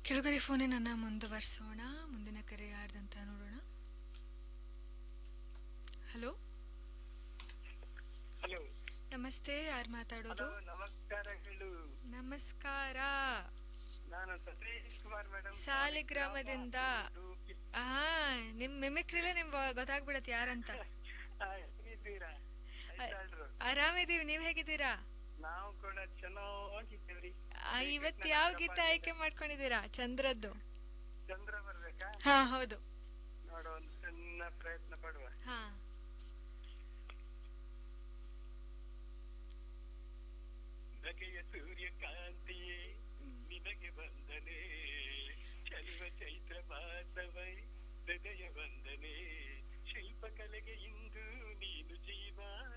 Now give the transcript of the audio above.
ಕೆಳಗಡೆ ಫೋನಿನನ್ನು ಮುಂದುವರಿಸೋಣ ಮುಂದಿನ ಕರೆ ಯಾರ್ದಂತ ನೋಡೋಣ ಹಲೋ ಹಲೋ ನಮಸ್ತೆ ಯಾರು ಮಾತಾಡೋದು ಹಲೋ ನಮಸ್ಕಾರಗಳು ನಮಸ್ಕಾರ ನಾನು ಸತೀಶ್ ಕುಮಾರ್ ಮೇಡಮ್ ಸಾಲಿಗ್ರಾಮದಿಂದ ಆ ನಿಮ್ ಮಿಮಿಕ್ರಿಲೆ ನಿಮ್ ಗೊತ್ತಾಗ್ಬಿಡತ್ತೆ ಯಾರಂತ ಹೇಗಿದ್ದೀರಾ ಆಯ್ತಾಳ್ರು ಆರಾಮಿದೀವಿ ನೀವ್ ಹೇಗಿದ್ದೀರಾ ನಾವು ಕೂಡ ಚೆನ್ನಾಗಿದ್ದೇವ್ರಿ ಆ, ಇವತ್ತು ಯಾವ ಗೀತ ಆಯ್ಕೆ ಮಾಡ್ಕೊಂಡಿದ್ದೀರಾ ಚಂದ್ರದ್ದು ಚಂದ್ರ ಬರ್ಬೇಕಾ ಹಾ ಹೌದು ನೋಡೋ ಒಂದು ಸಣ್ಣ ಪ್ರಯತ್ನ ಪಡುವ ಹಾ ಬಗೆಯ ಸೂರ್ಯಕಾಂತಿಯೇ ನಿನಗೆ ವಂದನೆ ಚಲಿವ ಚೈತ್ರ ಮಾಸವೈ ಹೃದಯ ವಂದನೆ ಶಿಲ್ಪಕಲೆಗೆ ಇಂದು ನೀನು ಜೀವ